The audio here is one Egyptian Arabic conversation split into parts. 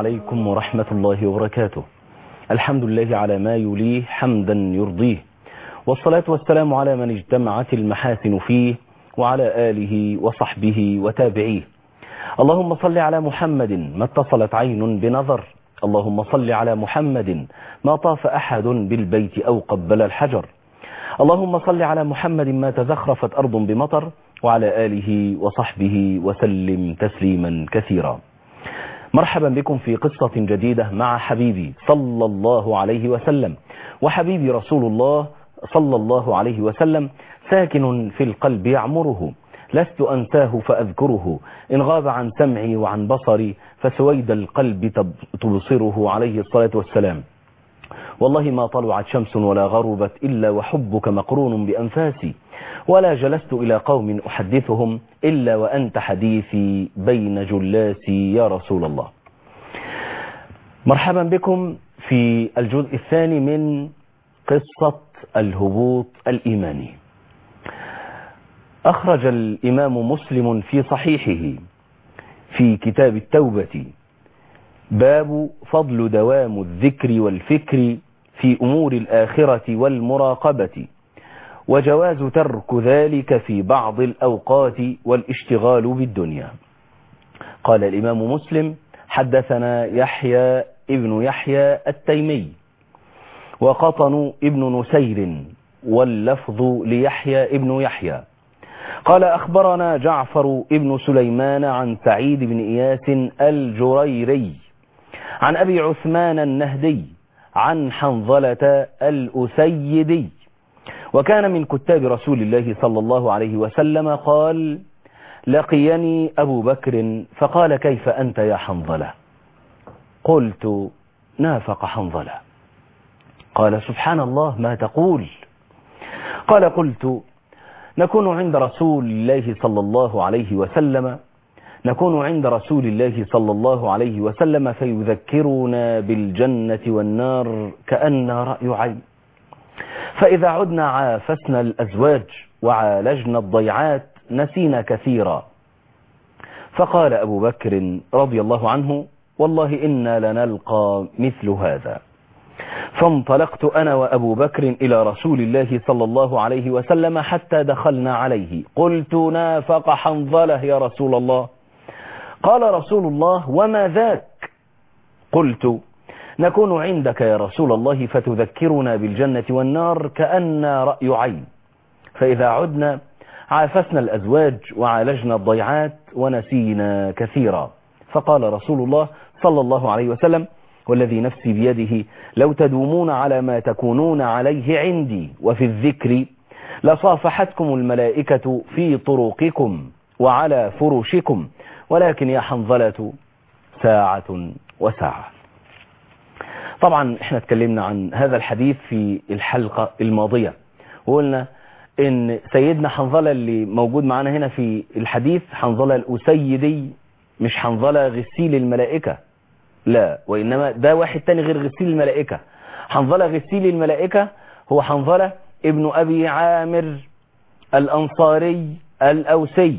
عليكم ورحمة الله وبركاته الحمد لله على ما يليه حمدا يرضيه والصلاة والسلام على من اجتمعت المحاسن فيه وعلى آله وصحبه وتابعيه اللهم صل على محمد ما اتصلت عين بنظر اللهم صل على محمد ما طاف أحد بالبيت أو قبل الحجر اللهم صل على محمد ما تزخرفت أرض بمطر وعلى آله وصحبه وسلم تسليما كثيرا مرحبا بكم في قصة جديدة مع حبيبي صلى الله عليه وسلم وحبيبي رسول الله صلى الله عليه وسلم ساكن في القلب يعمره لست أنساه فأذكره إن غاب عن سمعي وعن بصري فسويد القلب تبصره عليه الصلاة والسلام والله ما طلعت شمس ولا غربت إلا وحبك مقرون بأنفاسي ولا جلست إلى قوم أحدثهم إلا وأنت حديثي بين جلاسي يا رسول الله مرحبا بكم في الجزء الثاني من قصة الهبوط الإيماني أخرج الإمام مسلم في صحيحه في كتاب التوبة باب فضل دوام الذكر والفكر في أمور الآخرة والمراقبة وجواز ترك ذلك في بعض الأوقات والاشتغال بالدنيا قال الإمام مسلم حدثنا يحيى ابن يحيى التيمي وقطن ابن نسير واللفظ ليحيى ابن يحيى قال أخبرنا جعفر ابن سليمان عن سعيد بن إياس الجريري عن أبي عثمان النهدي عن حنظلة الأسيدي وكان من كتاب رسول الله صلى الله عليه وسلم قال لقيني أبو بكر فقال كيف أنت يا حنظلة قلت نافق حنظلة قال سبحان الله ما تقول قال قلت نكون عند رسول الله صلى الله عليه وسلم نكون عند رسول الله صلى الله عليه وسلم فيذكرنا بالجنة والنار كأن رأي عين فإذا عدنا عافسنا الأزواج وعالجنا الضيعات نسينا كثيرا فقال أبو بكر رضي الله عنه والله إنا لنلقى مثل هذا فانطلقت أنا وأبو بكر إلى رسول الله صلى الله عليه وسلم حتى دخلنا عليه قلت نافق حنظلة يا رسول الله قال رسول الله وما ذاك قلت نكون عندك يا رسول الله فتذكرنا بالجنة والنار كأن رأي عين فإذا عدنا عافسنا الأزواج وعالجنا الضيعات ونسينا كثيرا فقال رسول الله صلى الله عليه وسلم والذي نفسي بيده لو تدومون على ما تكونون عليه عندي وفي الذكر لصافحتكم الملائكة في طرقكم وعلى فرشكم ولكن يا حنظلة ساعة وساعة طبعا احنا اتكلمنا عن هذا الحديث في الحلقة الماضية وقلنا ان سيدنا حنظلة اللي موجود معنا هنا في الحديث حنظلة الأسيدي مش حنظلة غسيل الملائكة لا وإنما ده واحد تاني غير غسيل الملائكة حنظلة غسيل الملائكة هو حنظلة ابن أبي عامر الأنصاري الأوسي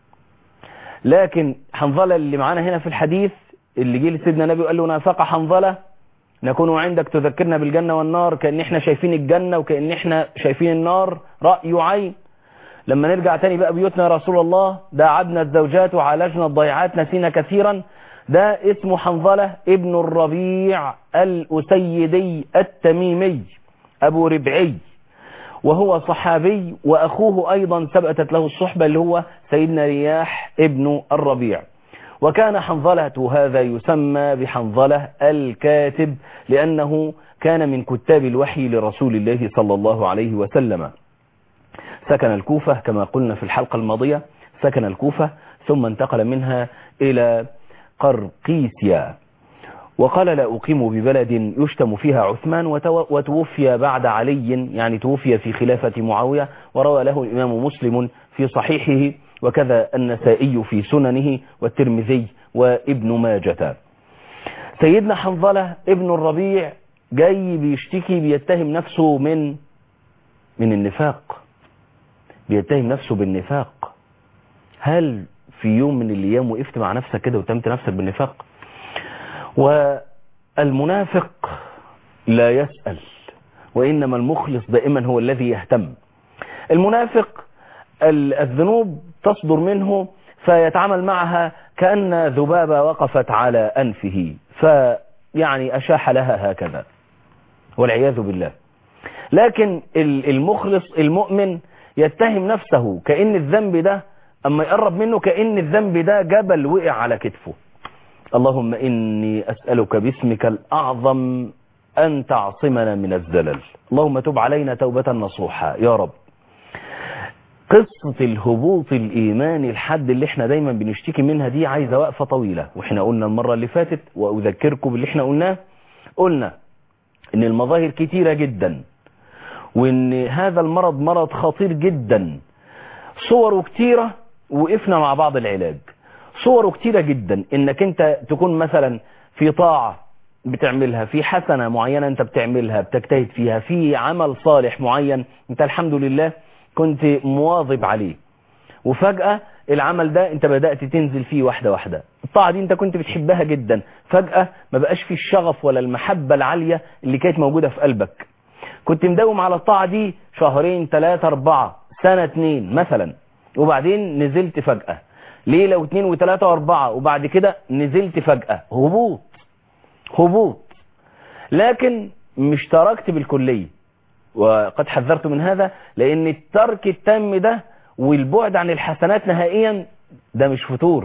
لكن حنظلة اللي معانا هنا في الحديث اللي جه لسيدنا النبي وقال له نافق حنظلة نكون عندك تذكرنا بالجنة والنار كأن احنا شايفين الجنة وكأن احنا شايفين النار رأي عين لما نرجع تاني بقى بيوتنا يا رسول الله داعبنا الزوجات وعالجنا الضيعات نسينا كثيرا ده اسمه حنظلة ابن الربيع الأسيدي التميمي أبو ربعي وهو صحابي وأخوه أيضا ثبتت له الصحبة اللي هو سيدنا رياح ابن الربيع وكان حنظلة هذا يسمى بحنظلة الكاتب لأنه كان من كتاب الوحي لرسول الله صلى الله عليه وسلم سكن الكوفة كما قلنا في الحلقة الماضية سكن الكوفة ثم انتقل منها إلى قرقيسيا وقال لا أقيم ببلد يشتم فيها عثمان وتوفي بعد علي يعني توفي في خلافة معاوية وروى له الإمام مسلم في صحيحه وكذا النسائي في سننه والترمذي وابن ماجة سيدنا حنظلة ابن الربيع جاي بيشتكي بيتهم نفسه من من النفاق بيتهم نفسه بالنفاق هل في يوم من الايام وقفت مع نفسك كده وتمت نفسك بالنفاق والمنافق لا يسأل وإنما المخلص دائما هو الذي يهتم المنافق الذنوب تصدر منه فيتعامل معها كأن ذبابة وقفت على أنفه فيعني أشاح لها هكذا والعياذ بالله لكن المخلص المؤمن يتهم نفسه كأن الذنب ده أما يقرب منه كأن الذنب ده جبل وقع على كتفه اللهم إني أسألك باسمك الأعظم أن تعصمنا من الزلل اللهم تب علينا توبة نصوحا يا رب قصة الهبوط الإيماني الحد اللي احنا دايما بنشتكي منها دي عايزة وقفة طويلة واحنا قلنا المرة اللي فاتت وأذكركم باللي احنا قلناه قلنا ان المظاهر كتيرة جدا وان هذا المرض مرض خطير جدا صوره كتيرة وقفنا مع بعض العلاج صوره كتيرة جدا انك انت تكون مثلا في طاعة بتعملها في حسنة معينة انت بتعملها بتجتهد فيها في عمل صالح معين انت الحمد لله كنت مواظب عليه وفجأة العمل ده انت بدأت تنزل فيه واحدة واحدة الطاعة دي انت كنت بتحبها جدا فجأة ما بقاش فيه الشغف ولا المحبة العالية اللي كانت موجودة في قلبك كنت مداوم على الطاعة دي شهرين ثلاثة أربعة سنة اتنين مثلا وبعدين نزلت فجأة ليلة واثنين وثلاثة واربعة وبعد كده نزلت فجأة هبوط هبوط لكن مش تركت بالكلية وقد حذرت من هذا لان الترك التام ده والبعد عن الحسنات نهائيا ده مش فتور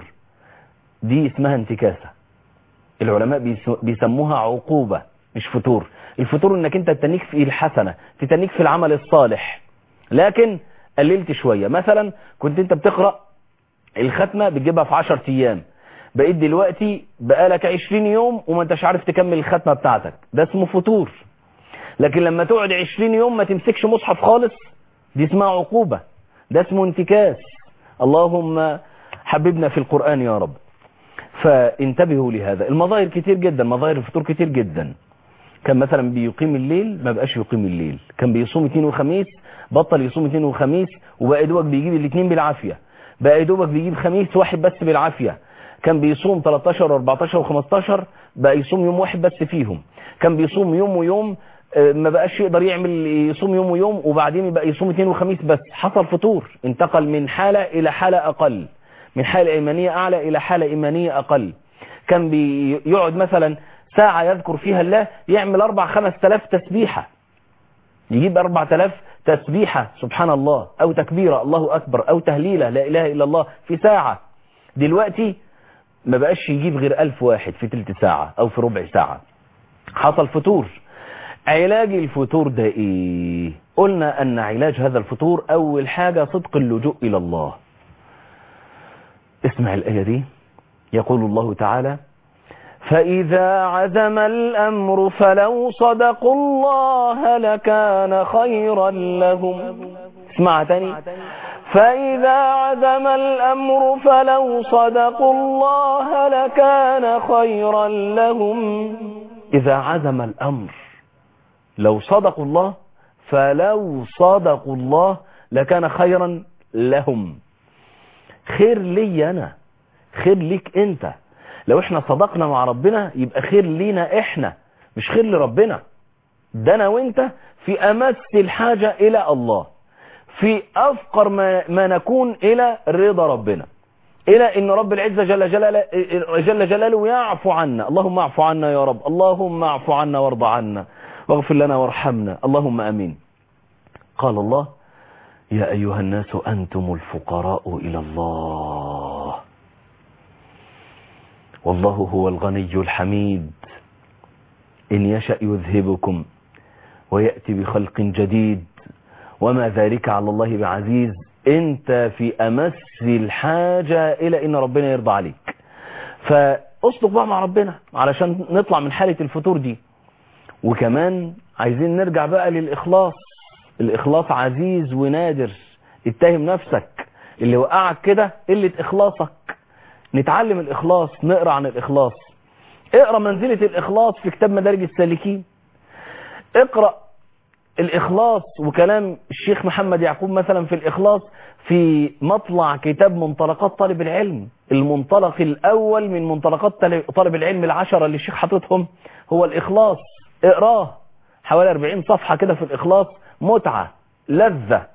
دي اسمها انتكاسة العلماء بيسموها عقوبة مش فتور الفتور انك انت تتنيك في الحسنة تتنيك في العمل الصالح لكن قللت شوية مثلا كنت انت بتقرأ الختمة بتجيبها في 10 ايام بقيت دلوقتي بقالك 20 يوم وما انتش عارف تكمل الختمة بتاعتك ده اسمه فتور لكن لما تقعد 20 يوم ما تمسكش مصحف خالص دي اسمها عقوبة ده اسمه انتكاس اللهم حببنا في القرآن يا رب فانتبهوا لهذا المظاهر كتير جدا مظاهر الفطور كتير جدا كان مثلا بيقيم الليل ما بقاش يقيم الليل كان بيصوم اثنين وخميس بطل يصوم اثنين وخميس وبقى دوبك بيجيب الاثنين بالعافية بقى دوبك بيجيب خميس واحد بس بالعافية كان بيصوم 13 و14 و15 بقى يصوم يوم واحد بس فيهم كان بيصوم يوم ويوم ما بقاش يقدر يعمل يصوم يوم ويوم وبعدين يبقى يصوم اثنين وخميس بس حصل فطور انتقل من حالة الى حالة اقل من حالة ايمانية اعلى الى حالة ايمانية اقل كان بيقعد مثلا ساعة يذكر فيها الله يعمل اربع خمس تلاف تسبيحة يجيب اربع تلاف تسبيحة سبحان الله او تكبيرة الله اكبر او تهليلة لا اله الا الله في ساعة دلوقتي ما بقاش يجيب غير الف واحد في تلت ساعة او في ربع ساعة حصل فتور علاج الفتور ده ايه قلنا ان علاج هذا الفتور اول حاجة صدق اللجوء الى الله اسمع الآية دي يقول الله تعالى فإذا عزم الأمر فلو صدقوا الله لكان خيرا لهم اسمع تاني فإذا عزم الأمر فلو صدقوا الله لكان خيرا لهم إذا عزم الأمر لو صدقوا الله فلو صدقوا الله لكان خيرا لهم خير لي أنا خير ليك أنت لو احنا صدقنا مع ربنا يبقى خير لينا احنا مش خير لربنا ده انا وانت في امس الحاجة الى الله في افقر ما, ما نكون الى رضا ربنا الى ان رب العزة جل جلاله, جل جلاله يعفو عنا اللهم اعفو عنا يا رب اللهم اعفو عنا وارض عنا واغفر لنا وارحمنا اللهم امين قال الله يا ايها الناس انتم الفقراء الى الله والله هو الغني الحميد إن يشأ يذهبكم ويأتي بخلق جديد وما ذلك على الله بعزيز انت في أمس الحاجة إلى إن ربنا يرضى عليك فأصدق بقى مع ربنا علشان نطلع من حالة الفتور دي وكمان عايزين نرجع بقى للإخلاص الإخلاص عزيز ونادر اتهم نفسك اللي وقعك كده قلة إخلاصك نتعلم الإخلاص نقرأ عن الإخلاص اقرأ منزلة الإخلاص في كتاب مدارج السالكين اقرأ الإخلاص وكلام الشيخ محمد يعقوب مثلا في الإخلاص في مطلع كتاب منطلقات طالب العلم المنطلق الأول من منطلقات طالب العلم العشرة اللي الشيخ حاططهم هو الإخلاص اقراه حوالي 40 صفحة كده في الإخلاص متعة لذة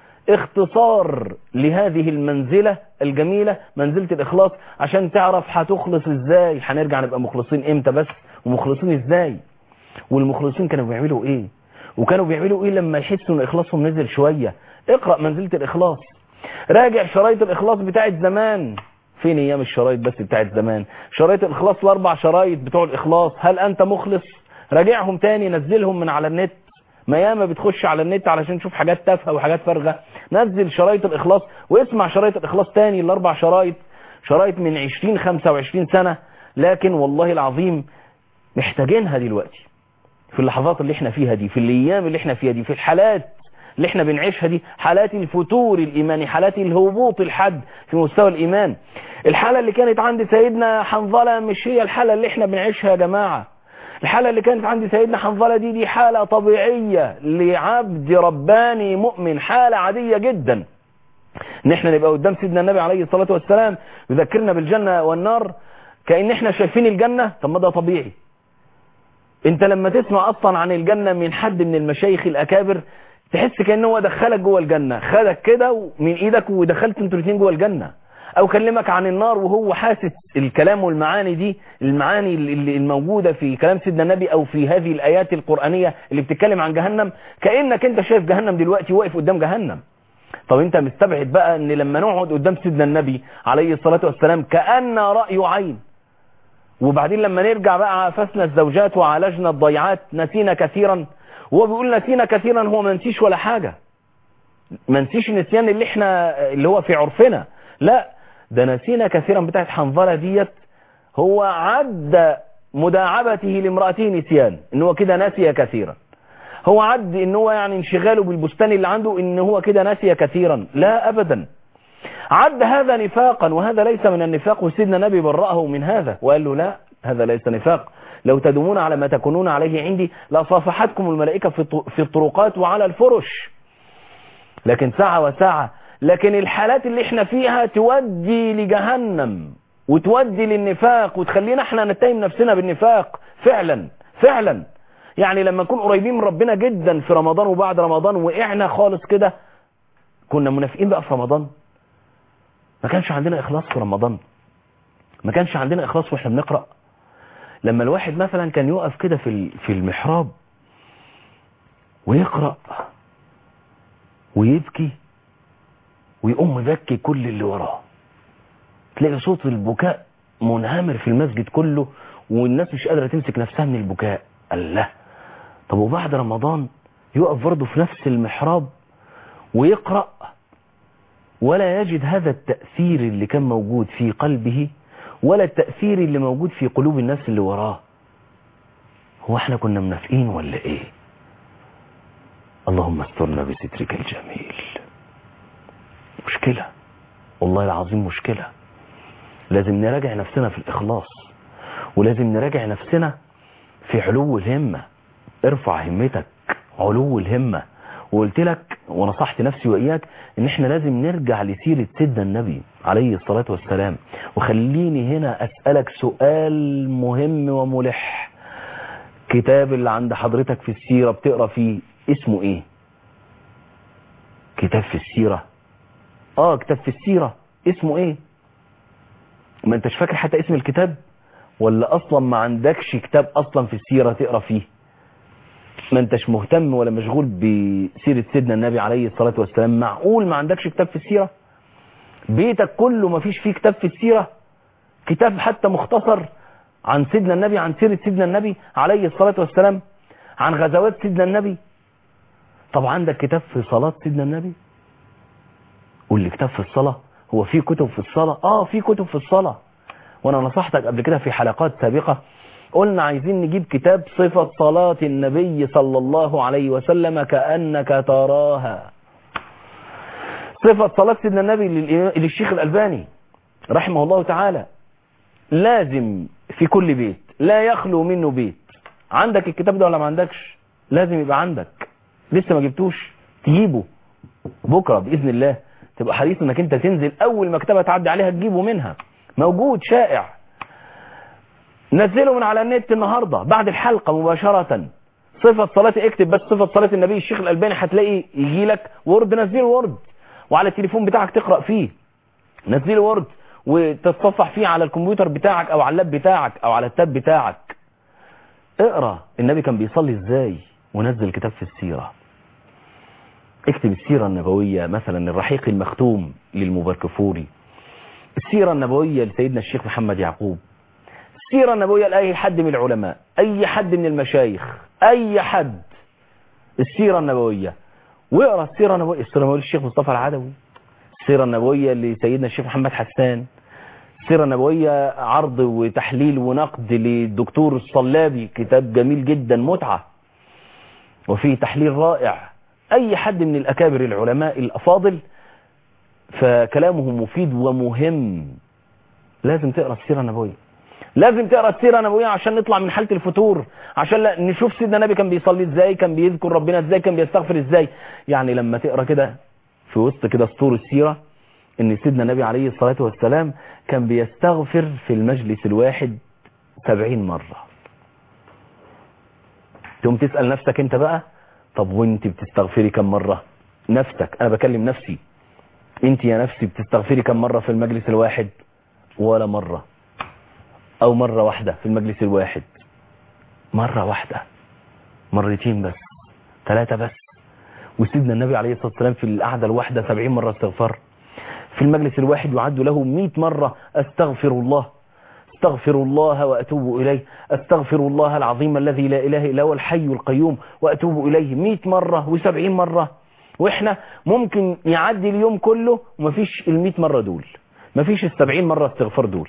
اختصار لهذه المنزلة الجميلة منزلة الإخلاص عشان تعرف هتخلص ازاي هنرجع نبقى مخلصين امتى بس ومخلصين ازاي والمخلصين كانوا بيعملوا ايه وكانوا بيعملوا ايه لما يحسوا ان اخلاصهم نزل شوية اقرأ منزلة الاخلاص راجع شرايط الاخلاص بتاعت زمان فين ايام الشرايط بس بتاعت زمان شرايط الاخلاص الاربع شرايط بتوع الاخلاص هل انت مخلص راجعهم تاني نزلهم من على النت ما ياما بتخش على النت علشان تشوف حاجات تافهه وحاجات فارغه نزل شرايط الاخلاص واسمع شرايط الاخلاص تاني الاربع شرايط شرايط من 20 25 سنه لكن والله العظيم محتاجينها دلوقتي في اللحظات اللي احنا فيها دي في الايام اللي احنا فيها دي في الحالات اللي احنا بنعيشها دي حالات الفتور الايماني حالات الهبوط الحد في مستوى الايمان الحاله اللي كانت عند سيدنا حنظله مش هي الحاله اللي احنا بنعيشها يا جماعه الحالة اللي كانت عند سيدنا حنظلة دي دي حالة طبيعية لعبد رباني مؤمن حالة عادية جدا ان احنا نبقى قدام سيدنا النبي عليه الصلاة والسلام يذكرنا بالجنة والنار كأن احنا شايفين الجنة طب ما ده طبيعي انت لما تسمع اصلا عن الجنة من حد من المشايخ الاكابر تحس كأنه هو دخلك جوه الجنة خدك كده من ايدك ودخلت انتوا الاثنين جوه الجنة او كلمك عن النار وهو حاسس الكلام والمعاني دي المعاني اللي الموجودة في كلام سيدنا النبي او في هذه الايات القرآنية اللي بتتكلم عن جهنم كأنك انت شايف جهنم دلوقتي واقف قدام جهنم طب انت مستبعد بقى ان لما نقعد قدام سيدنا النبي عليه الصلاة والسلام كأن رأي عين وبعدين لما نرجع بقى عافسنا الزوجات وعالجنا الضيعات نسينا كثيرا وهو بيقول نسينا كثيرا هو ما نسيش ولا حاجة ما نسيش النسيان اللي احنا اللي هو في عرفنا لا ده نسينا كثيرا بتاعت حنظلة ديت هو عد مداعبته لامرأته نسيان ان هو كده نسي كثيرا هو عد ان هو يعني انشغاله بالبستان اللي عنده ان هو كده نسي كثيرا لا ابدا عد هذا نفاقا وهذا ليس من النفاق وسيدنا النبي برأه من هذا وقال له لا هذا ليس نفاق لو تدومون على ما تكونون عليه عندي لصافحتكم الملائكة في الطرقات وعلى الفرش لكن ساعة وساعة لكن الحالات اللي احنا فيها تودي لجهنم وتودي للنفاق وتخلينا احنا نتهم نفسنا بالنفاق فعلا فعلا يعني لما نكون قريبين من ربنا جدا في رمضان وبعد رمضان وقعنا خالص كده كنا منافقين بقى في رمضان ما كانش عندنا اخلاص في رمضان ما كانش عندنا اخلاص واحنا بنقرا لما الواحد مثلا كان يقف كده في في المحراب ويقرا ويبكي ويقوم مبكي كل اللي وراه تلاقي صوت البكاء منهمر في المسجد كله والناس مش قادرة تمسك نفسها من البكاء الله طب وبعد رمضان يقف برضه في نفس المحراب ويقرأ ولا يجد هذا التأثير اللي كان موجود في قلبه ولا التأثير اللي موجود في قلوب الناس اللي وراه هو احنا كنا منافقين ولا ايه اللهم استرنا بسترك الجميل مشكلة والله العظيم مشكلة لازم نراجع نفسنا في الإخلاص ولازم نراجع نفسنا في علو الهمة ارفع همتك علو الهمة وقلت لك ونصحت نفسي وإياك ان احنا لازم نرجع لسيرة سيدنا النبي عليه الصلاة والسلام وخليني هنا أسألك سؤال مهم وملح كتاب اللي عند حضرتك في السيرة بتقرأ فيه اسمه ايه كتاب في السيرة اه كتاب في السيرة اسمه ايه ما انتش فاكر حتى اسم الكتاب ولا اصلا ما عندكش كتاب اصلا في السيرة تقرأ فيه ما انتش مهتم ولا مشغول بسيرة سيدنا النبي عليه الصلاة والسلام معقول ما عندكش كتاب في السيرة بيتك كله ما فيش فيه كتاب في السيرة كتاب حتى مختصر عن سيدنا النبي عن سيرة سيدنا النبي عليه الصلاة والسلام عن غزوات سيدنا النبي طب عندك كتاب في صلاة سيدنا النبي قول لي كتاب في الصلاة هو في كتب في الصلاة اه في كتب في الصلاة وانا نصحتك قبل كده في حلقات سابقة قلنا عايزين نجيب كتاب صفة صلاة النبي صلى الله عليه وسلم كأنك تراها صفة صلاة سيدنا النبي للشيخ الألباني رحمه الله تعالى لازم في كل بيت لا يخلو منه بيت عندك الكتاب ده ولا ما عندكش لازم يبقى عندك لسه ما جبتوش تجيبه بكرة بإذن الله تبقى حريص انك انت تنزل اول مكتبة تعدي عليها تجيبه منها موجود شائع نزله من على النت النهاردة بعد الحلقة مباشرة صفة صلاة اكتب بس صفة صلاة النبي الشيخ الألباني هتلاقي يجي لك وورد نزله وورد وعلى التليفون بتاعك تقرأ فيه نزله وورد وتتصفح فيه على الكمبيوتر بتاعك او على اللاب بتاعك او على التاب بتاعك اقرأ النبي كان بيصلي ازاي ونزل كتاب في السيرة اكتب السيرة النبوية مثلا الرحيق المختوم للمبركفوري السيرة النبوية لسيدنا الشيخ محمد يعقوب السيرة النبوية لأي حد من العلماء أي حد من المشايخ أي حد السيرة النبوية واقرأ السيرة النبوية السيرة النبوية للشيخ مصطفى العدوي السيرة النبوية لسيدنا الشيخ محمد حسان السيرة النبوية عرض وتحليل ونقد للدكتور الصلابي كتاب جميل جدا متعة وفيه تحليل رائع أي حد من الأكابر العلماء الأفاضل فكلامه مفيد ومهم لازم تقرأ السيرة النبوية لازم تقرأ السيرة النبوية عشان نطلع من حالة الفتور عشان لا نشوف سيدنا النبي كان بيصلي ازاي كان بيذكر ربنا ازاي كان بيستغفر ازاي يعني لما تقرأ كده في وسط كده سطور السيرة ان سيدنا النبي عليه الصلاة والسلام كان بيستغفر في المجلس الواحد سبعين مرة تقوم تسأل نفسك انت بقى طب وانت بتستغفري كم مرة نفسك انا بكلم نفسي انت يا نفسي بتستغفري كم مرة في المجلس الواحد ولا مرة او مرة واحدة في المجلس الواحد مرة واحدة مرتين بس ثلاثة بس وسيدنا النبي عليه الصلاة والسلام في القعدة الواحدة سبعين مرة استغفار في المجلس الواحد يعد له مئة مرة استغفر الله استغفر الله وأتوب إليه استغفر الله العظيم الذي لا إله إلا هو الحي القيوم وأتوب إليه مئة مرة وسبعين مرة وإحنا ممكن يعدي اليوم كله ومفيش المئة مرة دول مفيش السبعين مرة استغفار دول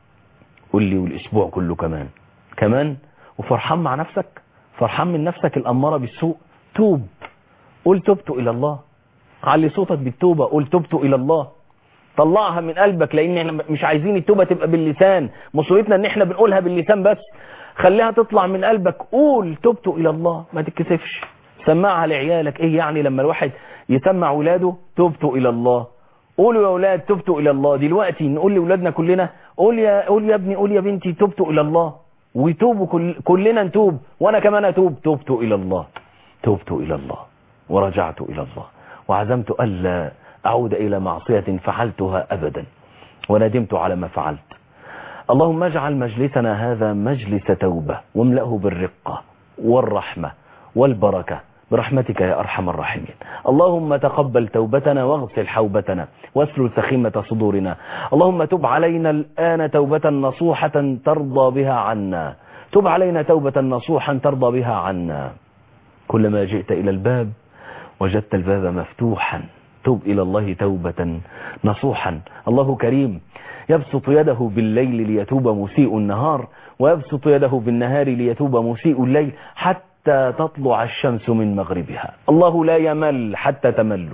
قول لي والأسبوع كله كمان كمان وفرحان مع نفسك فرحان من نفسك الأمارة بالسوء توب قول تبت إلى الله علي صوتك بالتوبة قول تبت إلى الله طلعها من قلبك لان احنا مش عايزين التوبة تبقى باللسان مصيبتنا ان احنا بنقولها باللسان بس خليها تطلع من قلبك قول تبت الى الله ما تتكسفش سمعها لعيالك ايه يعني لما الواحد يسمع ولاده تبت الى الله قولوا يا اولاد تبت الى الله دلوقتي نقول لاولادنا كلنا قول يا قول يا ابني قول يا بنتي تبت الى الله ويتوبوا كل كلنا نتوب وانا كمان اتوب تبت الى الله تبت الى الله ورجعت الى الله وعزمت الا أعود إلى معصية فعلتها أبدا وندمت على ما فعلت اللهم اجعل مجلسنا هذا مجلس توبة واملأه بالرقة والرحمة والبركة برحمتك يا أرحم الراحمين اللهم تقبل توبتنا واغسل حوبتنا واسلل سخيمة صدورنا اللهم تب علينا الآن توبة نصوحة ترضى بها عنا تب علينا توبة نصوحا ترضى بها عنا كلما جئت إلى الباب وجدت الباب مفتوحا توب إلى الله توبة نصوحا الله كريم يبسط يده بالليل ليتوب مسيء النهار ويبسط يده بالنهار ليتوب مسيء الليل حتى تطلع الشمس من مغربها الله لا يمل حتى تملوا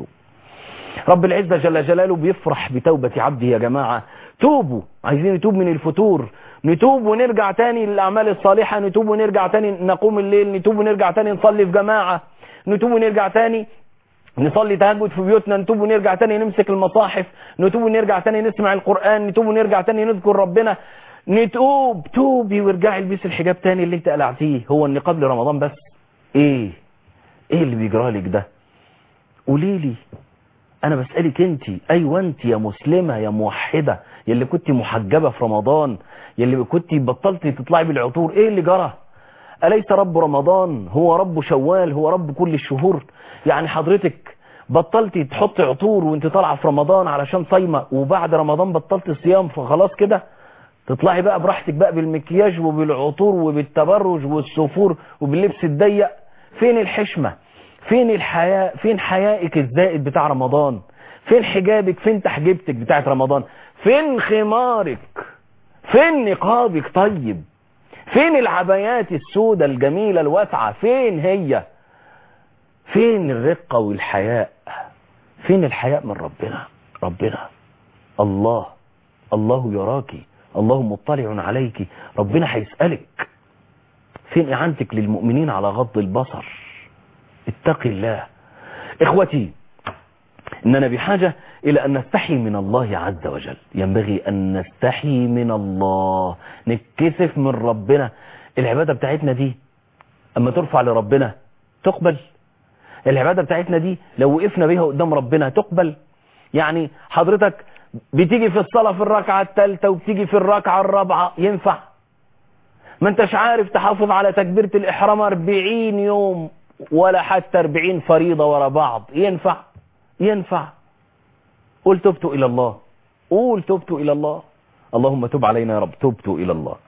رب العزة جل جلاله بيفرح بتوبة عبده يا جماعة توبوا عايزين نتوب من الفتور نتوب ونرجع تاني للأعمال الصالحة نتوب ونرجع تاني نقوم الليل نتوب ونرجع تاني نصلي في جماعة نتوب ونرجع تاني نصلي تهجد في بيوتنا نتوب ونرجع تاني نمسك المصاحف نتوب ونرجع تاني نسمع القرآن نتوب ونرجع تاني نذكر ربنا نتوب توبي وارجعي البسي الحجاب تاني اللي انت قلعتيه هو ان قبل رمضان بس ايه ايه اللي بيجرالك ده قولي لي انا بسألك انت ايوه انت يا مسلمة يا موحدة يلي كنت محجبة في رمضان يلي كنت بطلتي تطلعي بالعطور ايه اللي جرى أليس رب رمضان هو رب شوال هو رب كل الشهور يعني حضرتك بطلتي تحطي عطور وانت طالعه في رمضان علشان صايمه وبعد رمضان بطلت صيام فخلاص كده تطلعي بقى براحتك بقى بالمكياج وبالعطور وبالتبرج والسفور وباللبس الضيق فين الحشمة فين الحياء فين حيائك الزائد بتاع رمضان فين حجابك فين تحجيبتك بتاعت رمضان فين خمارك فين نقابك طيب فين العبايات السودة الجميلة الواسعة فين هي فين الرقة والحياء فين الحياء من ربنا ربنا الله الله يراك الله مطلع عليك ربنا هيسألك فين إعانتك للمؤمنين على غض البصر اتق الله إخوتي إننا بحاجة إلى أن نستحي من الله عز وجل ينبغي أن نستحي من الله نتكسف من ربنا العبادة بتاعتنا دي أما ترفع لربنا تقبل العبادة بتاعتنا دي لو وقفنا بيها قدام ربنا تقبل يعني حضرتك بتيجي في الصلاة في الركعة الثالثة وبتيجي في الركعة الرابعة ينفع ما انتش عارف تحافظ على تكبيرة الإحرام 40 يوم ولا حتى 40 فريضة ورا بعض ينفع ينفع قول تبت إلى الله قول تبت إلى الله اللهم تب علينا يا رب تبت إلى الله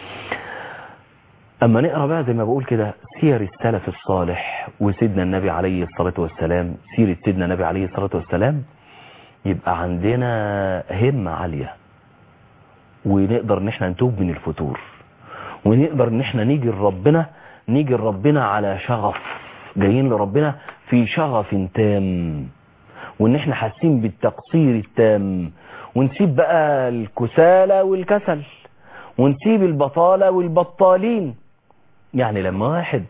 أما نقرأ بقى زي ما بقول كده سير السلف الصالح وسيدنا النبي عليه الصلاة والسلام سيرة سيدنا النبي عليه الصلاة والسلام يبقى عندنا همة عالية ونقدر ان احنا نتوب من الفتور ونقدر ان احنا نيجي لربنا نيجي لربنا على شغف جايين لربنا في شغف تام وان احنا حاسين بالتقصير التام ونسيب بقى الكسالى والكسل ونسيب البطالة والبطالين يعني لما واحد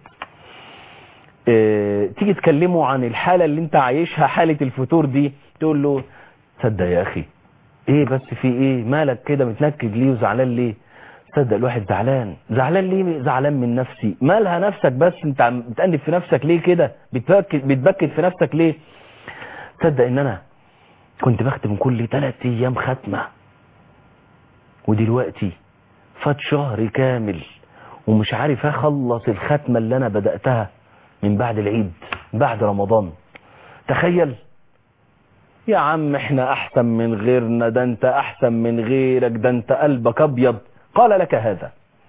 اه تيجي تكلمه عن الحالة اللي انت عايشها حالة الفتور دي تقول له تصدق يا اخي ايه بس في ايه مالك كده متنكد ليه وزعلان ليه تصدق الواحد زعلان زعلان ليه زعلان من نفسي مالها نفسك بس انت بتأنب في نفسك ليه كده بتبكت, بتبكت في نفسك ليه تصدق ان انا كنت بختم كل ثلاث ايام ختمة ودلوقتي فات شهر كامل ومش عارف اخلص الختمة اللي انا بدأتها من بعد العيد بعد رمضان تخيل يا عم احنا احسن من غيرنا ده انت احسن من غيرك ده انت قلبك ابيض قال لك هذا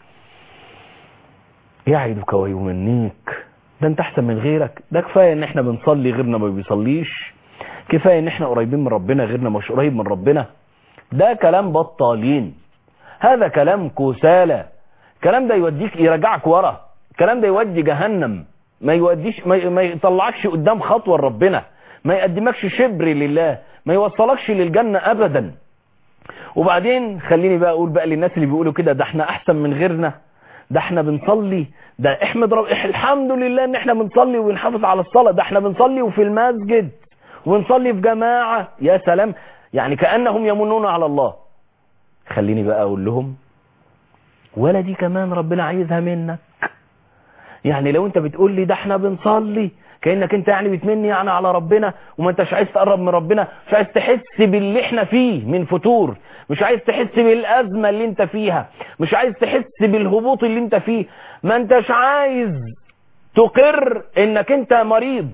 يعدك ويمنيك ده انت احسن من غيرك ده كفاية ان احنا بنصلي غيرنا ما بيصليش كفاية ان احنا قريبين من ربنا غيرنا مش قريب من ربنا ده كلام بطالين هذا كلام كسالى الكلام ده يوديك يرجعك ورا الكلام ده يودي جهنم ما يوديش ما, ما يطلعكش قدام خطوة لربنا ما يقدمكش شبر لله ما يوصلكش للجنة ابدا وبعدين خليني بقى اقول بقى للناس اللي بيقولوا كده ده احنا احسن من غيرنا ده احنا بنصلي ده احمد رب الحمد لله ان احنا بنصلي ونحافظ على الصلاة ده احنا بنصلي وفي المسجد ونصلي في جماعة يا سلام يعني كأنهم يمنون على الله خليني بقى اقول لهم ولا دي كمان ربنا عايزها منك يعني لو انت بتقول لي ده احنا بنصلي كأنك انت يعني بتمني يعني على ربنا وما انتش عايز تقرب من ربنا مش عايز تحس باللي احنا فيه من فتور مش عايز تحس بالأزمة اللي انت فيها مش عايز تحس بالهبوط اللي انت فيه ما انتش عايز تقر انك انت مريض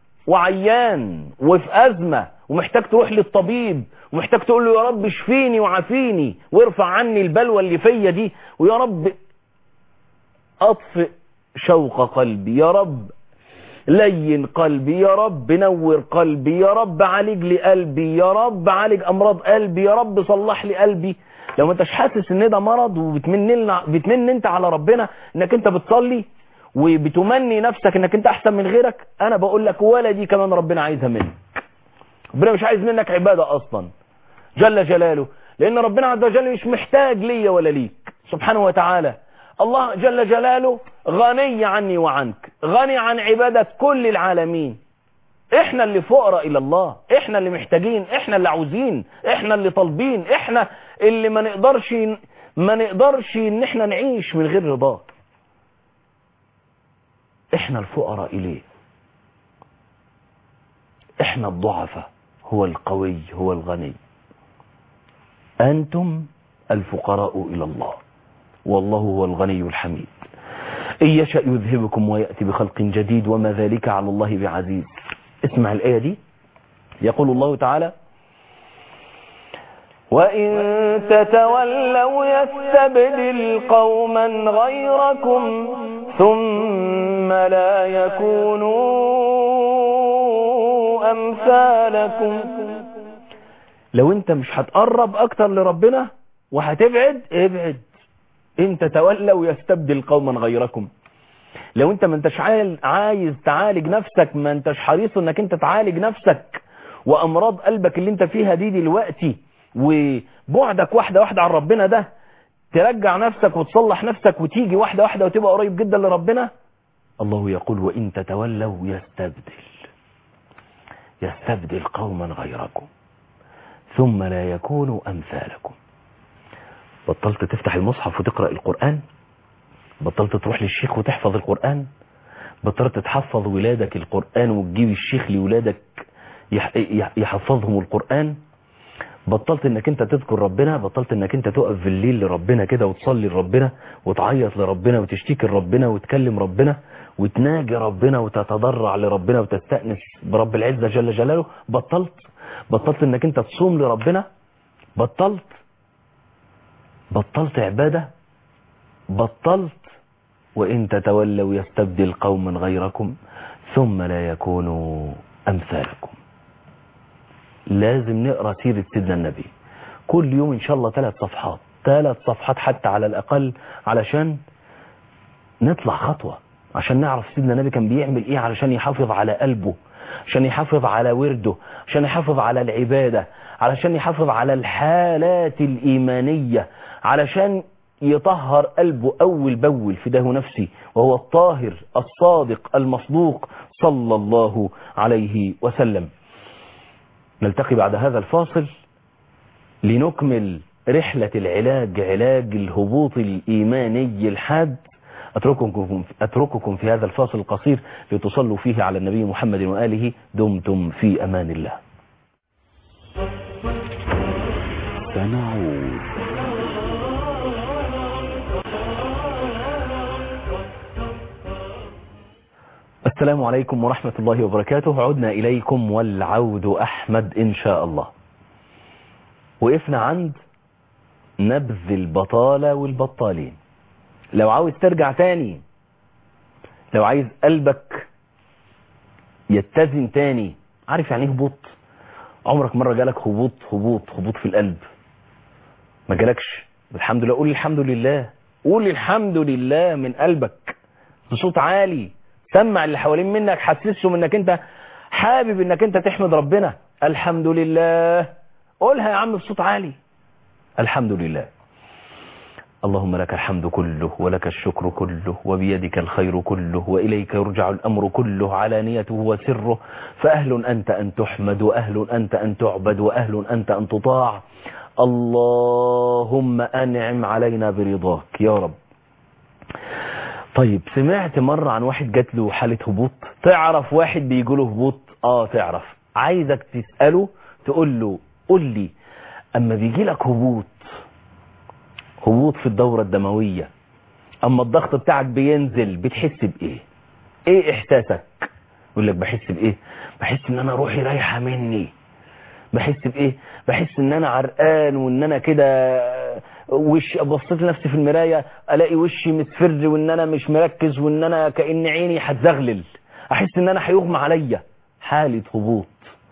وعيان وفي أزمة ومحتاج تروح للطبيب ومحتاج تقول له يا رب اشفيني وعافيني وارفع عني البلوى اللي فيا دي ويا رب اطفئ شوق قلبي يا رب لين قلبي يا رب نور قلبي يا رب عالج لي قلبي يا رب عالج امراض قلبي يا رب صلح لي قلبي لو ما انتش حاسس ان ده مرض وبتمن بتمن انت على ربنا انك انت بتصلي وبتمني نفسك انك انت احسن من غيرك انا بقول لك ولا دي كمان ربنا عايزها منك ربنا مش عايز منك عبادة اصلا جل جلاله لان ربنا عز وجل مش محتاج ليا ولا ليك سبحانه وتعالى الله جل جلاله غني عني وعنك غني عن عبادة كل العالمين احنا اللي فقراء الى الله احنا اللي محتاجين احنا اللي عاوزين احنا اللي طالبين احنا اللي ما نقدرش ما نقدرش ان احنا نعيش من غير رضاه احنا الفقراء اليه احنا الضعفاء هو القوي هو الغني انتم الفقراء الى الله والله هو الغني الحميد إن يشأ يذهبكم ويأتي بخلق جديد وما ذلك على الله بعزيز اسمع الآية دي يقول الله تعالى وإن تتولوا يستبدل قوما غيركم ثم لا يكونوا أمثالكم لو انت مش هتقرب اكتر لربنا وهتبعد ابعد ان تتولوا يستبدل قوما غيركم لو انت ما انتش عايز تعالج نفسك ما انتش حريص انك انت تعالج نفسك وامراض قلبك اللي انت فيها دي دلوقتي وبعدك واحدة واحدة عن ربنا ده ترجع نفسك وتصلح نفسك وتيجي واحدة واحدة وتبقى قريب جدا لربنا الله يقول وإن تتولوا يستبدل يستبدل قوما غيركم ثم لا يكونوا أمثالكم بطلت تفتح المصحف وتقرأ القرآن بطلت تروح للشيخ وتحفظ القرآن بطلت تحفظ ولادك القرآن وتجيب الشيخ لولادك يحفظهم القرآن بطلت انك انت تذكر ربنا بطلت انك انت تقف بالليل لربنا كده وتصلي لربنا وتعيط لربنا وتشتكي لربنا وتكلم ربنا وتناجي ربنا وتتضرع لربنا وتستأنس برب العزة جل جلاله بطلت بطلت انك انت تصوم لربنا بطلت بطلت عبادة بطلت وإن تتولوا يستبدل قوما غيركم ثم لا يكونوا أمثالكم لازم نقرأ سيرة سيدنا النبي كل يوم إن شاء الله ثلاث صفحات ثلاث صفحات حتى على الأقل علشان نطلع خطوة عشان نعرف سيدنا النبي كان بيعمل إيه علشان يحافظ على قلبه عشان يحافظ على ورده عشان يحافظ على العبادة علشان يحافظ على الحالات الإيمانية علشان يطهر قلبه أول بول فداه نفسي وهو الطاهر الصادق المصدوق صلى الله عليه وسلم نلتقي بعد هذا الفاصل لنكمل رحلة العلاج علاج الهبوط الإيماني الحاد أترككم, أترككم في هذا الفاصل القصير لتصلوا فيه على النبي محمد وآله دمتم في أمان الله سنعود السلام عليكم ورحمة الله وبركاته عدنا إليكم والعود أحمد إن شاء الله وقفنا عند نبذ البطالة والبطالين لو عاوز ترجع تاني لو عايز قلبك يتزن تاني عارف يعني ايه هبوط عمرك مرة جالك هبوط هبوط هبوط في القلب ما جالكش الحمد لله قول الحمد لله قول الحمد لله من قلبك بصوت عالي سمع اللي حوالين منك حسسهم انك انت حابب انك انت تحمد ربنا الحمد لله قولها يا عم بصوت عالي الحمد لله اللهم لك الحمد كله ولك الشكر كله وبيدك الخير كله وإليك يرجع الأمر كله علانيته وسره فأهل أنت أن تحمد وأهل أنت أن تعبد وأهل أنت أن تطاع اللهم أنعم علينا برضاك يا رب طيب سمعت مرة عن واحد جات له حالة هبوط تعرف واحد بيجيله هبوط اه تعرف عايزك تسأله تقول له قول لي اما بيجي لك هبوط هبوط في الدورة الدموية اما الضغط بتاعك بينزل بتحس بايه ايه احساسك يقول لك بحس بايه بحس ان انا روحي رايحة مني بحس بايه بحس ان انا عرقان وان انا كده وش بصيت لنفسي في المراية الاقي وشي مصفر وان انا مش مركز وان انا كأن عيني هتزغلل احس ان انا هيغمى عليا حالة هبوط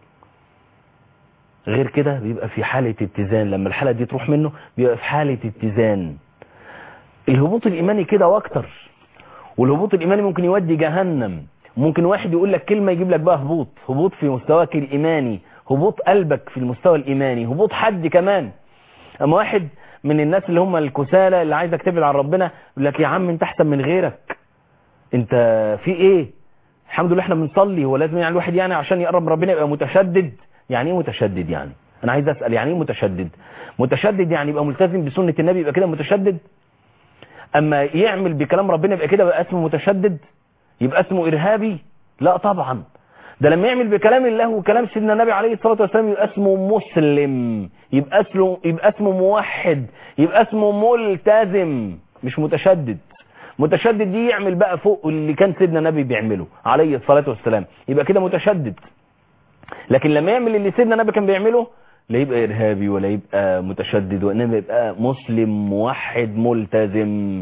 غير كده بيبقى في حالة اتزان لما الحالة دي تروح منه بيبقى في حالة اتزان الهبوط الايماني كده واكتر والهبوط الايماني ممكن يودي جهنم ممكن واحد يقول لك كلمة يجيب لك بقى هبوط هبوط في مستواك الايماني هبوط قلبك في المستوى الايماني هبوط حد كمان اما واحد من الناس اللي هم الكسالى اللي عايزك تبعد عن ربنا يقول لك يا عم انت احسن من غيرك انت في ايه الحمد لله احنا بنصلي هو لازم يعني الواحد يعني عشان يقرب من ربنا يبقى متشدد يعني ايه متشدد يعني انا عايز اسال يعني ايه متشدد متشدد يعني يبقى ملتزم بسنه النبي يبقى كده متشدد اما يعمل بكلام ربنا يبقى كده بقى اسمه متشدد يبقى اسمه ارهابي لا طبعا ده لما يعمل بكلام الله وكلام سيدنا النبي عليه الصلاة والسلام يبقى اسمه مسلم يبقى اسمه يبقى اسمه موحد يبقى اسمه ملتزم مش متشدد متشدد دي يعمل بقى فوق اللي كان سيدنا النبي بيعمله عليه الصلاة والسلام يبقى كده متشدد لكن لما يعمل اللي سيدنا النبي كان بيعمله لا يبقى إرهابي ولا يبقى متشدد وإنما يبقى مسلم موحد ملتزم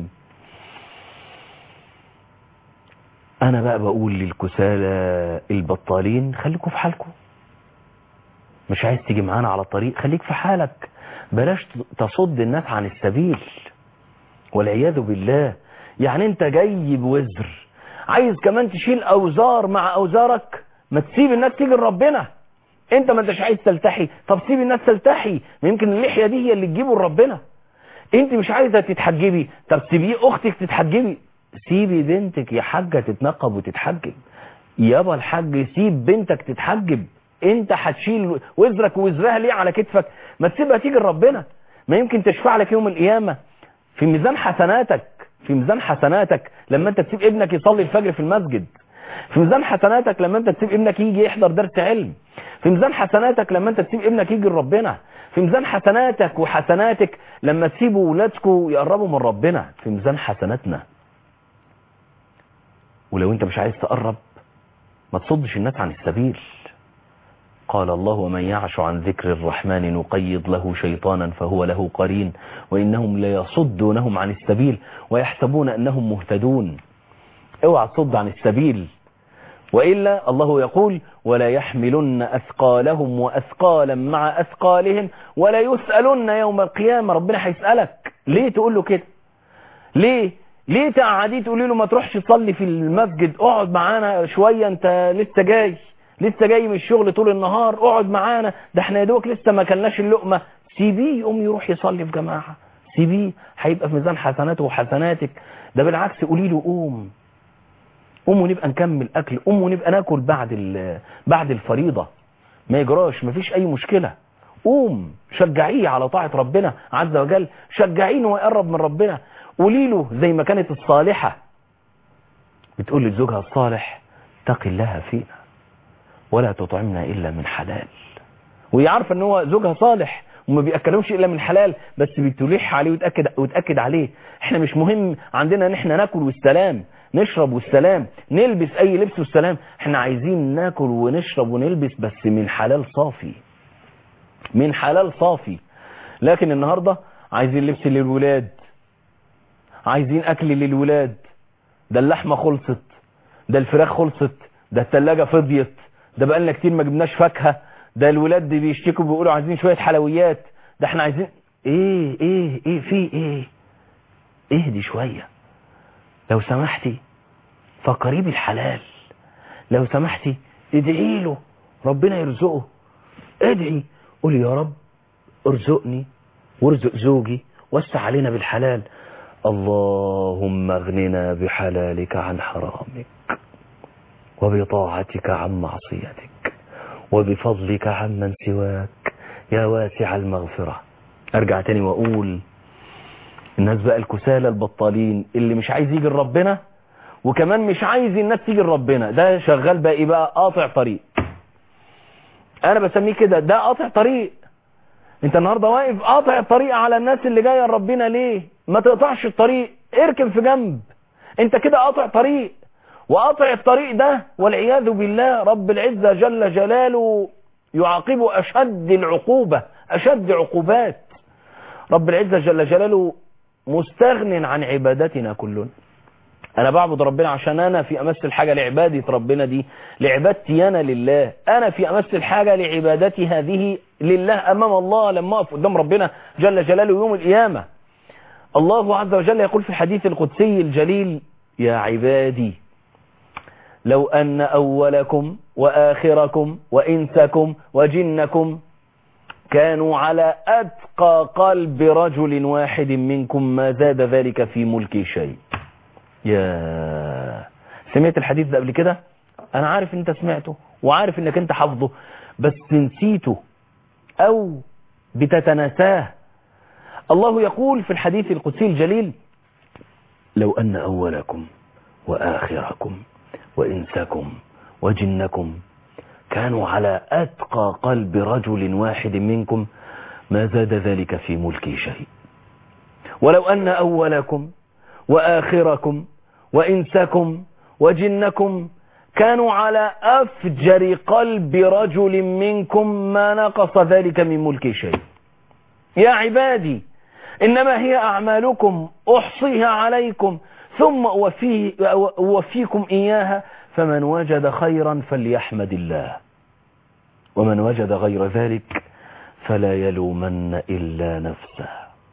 أنا بقى بقول للكسالى البطالين خليكم في حالكم مش عايز تيجي معانا على الطريق خليك في حالك بلاش تصد الناس عن السبيل والعياذ بالله يعني انت جاي بوزر عايز كمان تشيل اوزار مع اوزارك ما تسيب الناس تيجي لربنا انت ما انتش عايز تلتحي طب سيب الناس تلتحي يمكن اللحيه دي هي اللي تجيبه لربنا انت مش عايزه تتحجبي طب سيبيه اختك تتحجبي سيبي بنتك يا حاجة تتنقب وتتحجب يابا الحاج سيب بنتك تتحجب انت هتشيل وزرك ووزرها ليه على كتفك ما تسيبها تيجي لربنا ما يمكن تشفع لك يوم القيامة في ميزان حسناتك في ميزان حسناتك لما انت تسيب ابنك يصلي الفجر في المسجد في ميزان حسناتك لما انت تسيب ابنك يجي يحضر درس علم في ميزان حسناتك لما انت تسيب ابنك يجي لربنا في ميزان حسناتك وحسناتك لما تسيبوا ولادكم يقربوا من ربنا في ميزان حسناتنا ولو انت مش عايز تقرب ما تصدش الناس عن السبيل قال الله ومن يعش عن ذكر الرحمن نقيض له شيطانا فهو له قرين وإنهم ليصدونهم عن السبيل ويحسبون أنهم مهتدون اوعى تصد عن السبيل وإلا الله يقول ولا يحملن أثقالهم وأثقالا مع أثقالهم ولا يسألن يوم القيامة ربنا هيسألك ليه تقول له كده ليه ليه تقعديه تقولي له ما تروحش تصلي في المسجد اقعد معانا شوية انت لسه جاي لسه جاي من الشغل طول النهار اقعد معانا ده احنا يا دوبك لسه ما كلناش اللقمة سيبيه يقوم يروح يصلي في جماعة سيبيه هيبقى في ميزان حسناته وحسناتك ده بالعكس قولي له قوم قوم ونبقى نكمل اكل قوم ونبقى ناكل بعد بعد الفريضة ما يجراش ما فيش اي مشكلة قوم شجعيه على طاعة ربنا عز وجل شجعيه انه يقرب من ربنا قولي له زي ما كانت الصالحة بتقول لزوجها الصالح اتق الله فينا ولا تطعمنا إلا من حلال وهي عارفة ان هو زوجها صالح وما بيأكلهمش إلا من حلال بس بتلح عليه وتأكد, وتأكد عليه احنا مش مهم عندنا ان احنا ناكل والسلام نشرب والسلام نلبس اي لبس والسلام احنا عايزين ناكل ونشرب ونلبس بس من حلال صافي من حلال صافي لكن النهاردة عايزين لبس للولاد عايزين اكل للولاد ده اللحمة خلصت ده الفراخ خلصت ده التلاجة فضيت ده بقالنا كتير ما جبناش فاكهة ده الولاد دي بيشتكوا بيقولوا عايزين شوية حلويات ده احنا عايزين ايه ايه ايه في ايه اهدي شوية لو سمحتي فكريه بالحلال لو سمحتي ادعي له ربنا يرزقه ادعي قولي يا رب ارزقني وارزق زوجي وسع علينا بالحلال اللهم اغننا بحلالك عن حرامك وبطاعتك عن معصيتك وبفضلك عمن سواك يا واسع المغفرة ارجع تاني واقول الناس بقى الكسالى البطالين اللي مش عايز يجي لربنا وكمان مش عايز الناس تيجي لربنا ده شغال بقى ايه بقى قاطع طريق انا بسميه كده ده قاطع طريق انت النهارده واقف قاطع الطريق على الناس اللي جايه لربنا ليه ما تقطعش الطريق اركن في جنب انت كده قاطع طريق وقاطع الطريق ده والعياذ بالله رب العزة جل جلاله يعاقب أشد العقوبة أشد عقوبات رب العزة جل جلاله مستغن عن عبادتنا كلنا أنا بعبد ربنا عشان أنا في أمس الحاجة لعبادة ربنا دي لعبادتي أنا لله أنا في أمس الحاجة لعبادتي هذه لله أمام الله لما أقف قدام ربنا جل جلاله يوم القيامة الله عز وجل يقول في الحديث القدسي الجليل يا عبادي لو أن أولكم وآخركم وإنسكم وجنكم كانوا على أتقى قلب رجل واحد منكم ما زاد ذلك في ملكي شيء يا سمعت الحديث ده قبل كده أنا عارف أنت سمعته وعارف أنك أنت حافظه بس نسيته أو بتتناساه الله يقول في الحديث القدسي الجليل لو أن أولكم وآخركم وإنسكم وجنكم كانوا على أتقى قلب رجل واحد منكم ما زاد ذلك في ملكي شيء ولو أن أولكم وآخركم وإنسكم وجنكم كانوا على أفجر قلب رجل منكم ما نقص ذلك من ملكي شيء يا عبادي إنما هي أعمالكم أحصيها عليكم ثم أوفيه أوفيكم إياها فمن وجد خيرا فليحمد الله ومن وجد غير ذلك فلا يلومن إلا نفسه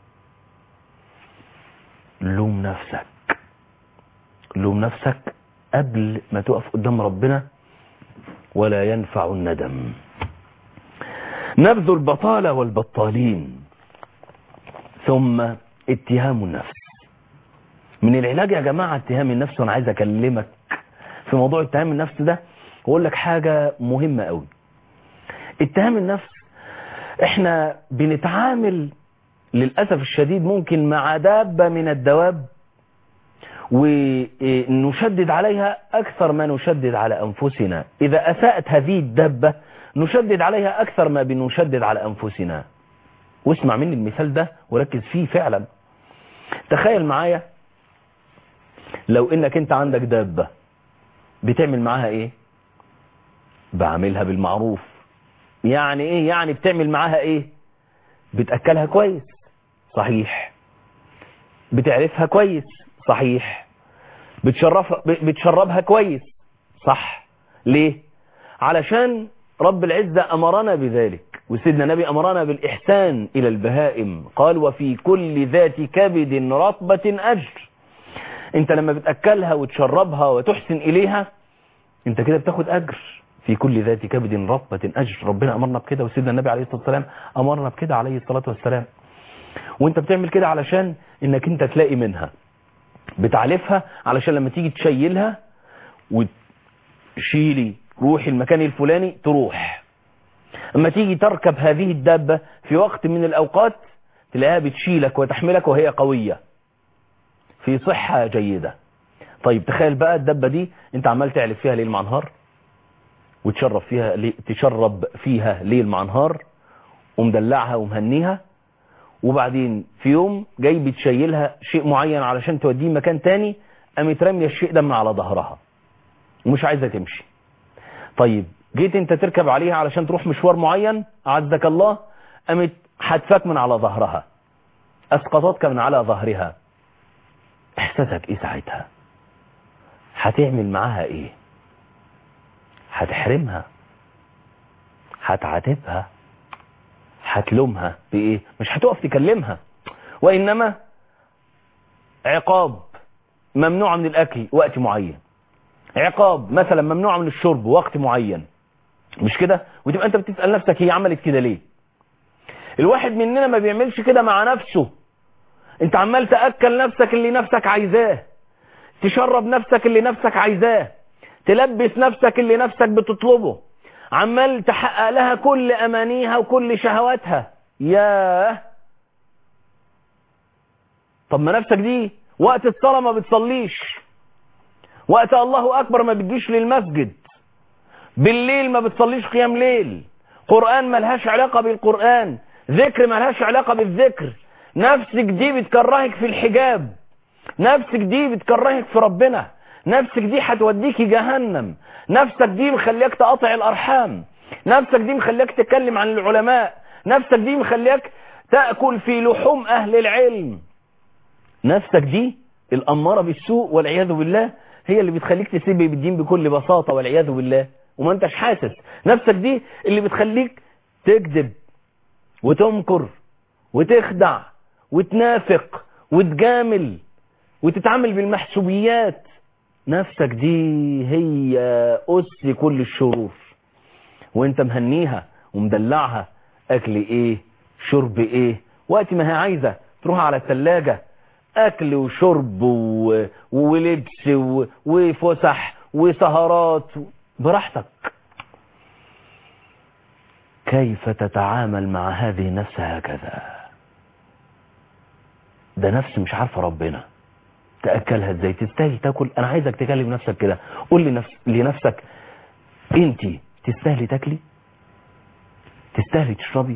لوم نفسك لوم نفسك قبل ما تقف قدام ربنا ولا ينفع الندم نبذ البطالة والبطالين ثم اتهام النفس من العلاج يا جماعة اتهام النفس وانا عايز اكلمك في موضوع اتهام النفس ده واقول لك حاجة مهمة قوي اتهام النفس احنا بنتعامل للأسف الشديد ممكن مع دابة من الدواب ونشدد عليها أكثر ما نشدد على أنفسنا إذا أساءت هذه الدابة نشدد عليها أكثر ما بنشدد على أنفسنا واسمع مني المثال ده وركز فيه فعلا تخيل معايا لو انك انت عندك دابة بتعمل معاها ايه بعملها بالمعروف يعني ايه يعني بتعمل معاها ايه بتأكلها كويس صحيح بتعرفها كويس صحيح بتشرفها بتشربها كويس صح ليه علشان رب العزة أمرنا بذلك وسيدنا النبي أمرنا بالإحسان إلى البهائم قال وفي كل ذات كبد رطبة أجر انت لما بتأكلها وتشربها وتحسن إليها انت كده بتاخد أجر في كل ذات كبد رطبة أجر ربنا أمرنا بكده وسيدنا النبي عليه الصلاة والسلام أمرنا بكده عليه الصلاة والسلام وانت بتعمل كده علشان انك انت تلاقي منها بتعلفها علشان لما تيجي تشيلها وتشيلي روحي المكان الفلاني تروح اما تيجي تركب هذه الدابة في وقت من الاوقات تلاقيها بتشيلك وتحملك وهي قوية في صحة جيدة طيب تخيل بقى الدابة دي انت عمال تعلف فيها ليل مع نهار وتشرب فيها لي... تشرب فيها ليل مع نهار ومدلعها ومهنيها وبعدين في يوم جاي بتشيلها شيء معين علشان توديه مكان تاني قامت راميه الشيء ده من على ظهرها ومش عايزه تمشي طيب جيت انت تركب عليها علشان تروح مشوار معين عزك الله قامت حدفك من على ظهرها اسقطتك من على ظهرها احساسك ايه ساعتها هتعمل معاها ايه هتحرمها هتعاتبها هتلومها بايه مش هتقف تكلمها وانما عقاب ممنوع من الاكل وقت معين عقاب مثلا ممنوع من الشرب وقت معين مش كده وتبقى انت بتسأل نفسك هي عملت كده ليه الواحد مننا ما بيعملش كده مع نفسه انت عمال تأكل نفسك اللي نفسك عايزاه تشرب نفسك اللي نفسك عايزاه تلبس نفسك اللي نفسك بتطلبه عمال تحقق لها كل امانيها وكل شهواتها ياه طب ما نفسك دي وقت الصلاة ما بتصليش وقت الله اكبر ما بتجيش للمسجد بالليل ما بتصليش قيام ليل قرآن ملهاش علاقة بالقرآن ذكر ملهاش علاقة بالذكر نفسك دي بتكرهك في الحجاب نفسك دي بتكرهك في ربنا نفسك دي هتوديك جهنم نفسك دي مخليك تقاطع الارحام نفسك دي مخليك تتكلم عن العلماء نفسك دي مخليك تأكل في لحوم اهل العلم نفسك دي الامارة بالسوء والعياذ بالله هي اللي بتخليك تسيب بالدين بكل بساطة والعياذ بالله وما انتش حاسس نفسك دي اللي بتخليك تكذب وتمكر وتخدع وتنافق وتجامل وتتعامل بالمحسوبيات نفسك دي هي أس كل الشرور وانت مهنيها ومدلعها أكل ايه شرب ايه وقت ما هي عايزة تروح على الثلاجة أكل وشرب و... ولبس و... وفسح وسهرات براحتك كيف تتعامل مع هذه النفس هكذا ده نفس مش عارفة ربنا تأكلها ازاي تستاهل تاكل انا عايزك تكلم نفسك كده قول لنفس لنفسك انت تستاهلي تاكلي تستاهلي تشربي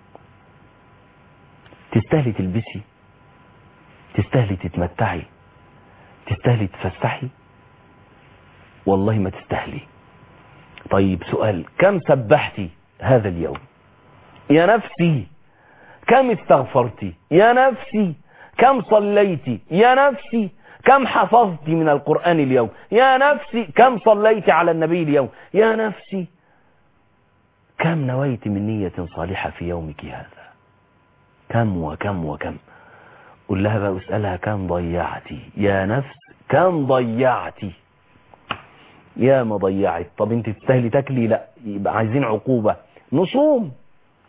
تستاهلي تلبسي تستاهلي تتمتعي تستاهلي تفسحي والله ما تستاهلي طيب سؤال كم سبحتي هذا اليوم يا نفسي كم استغفرتي يا نفسي كم صليتي يا نفسي كم حفظت من القرآن اليوم يا نفسي كم صليت على النبي اليوم يا نفسي كم نويت من نية صالحة في يومك هذا كم وكم وكم قل لها بقى اسألها كم ضيعتي يا نفس كم ضيعتي يا ما ضيعت طب انت تستاهلي تاكلي لا يبقى عايزين عقوبة نصوم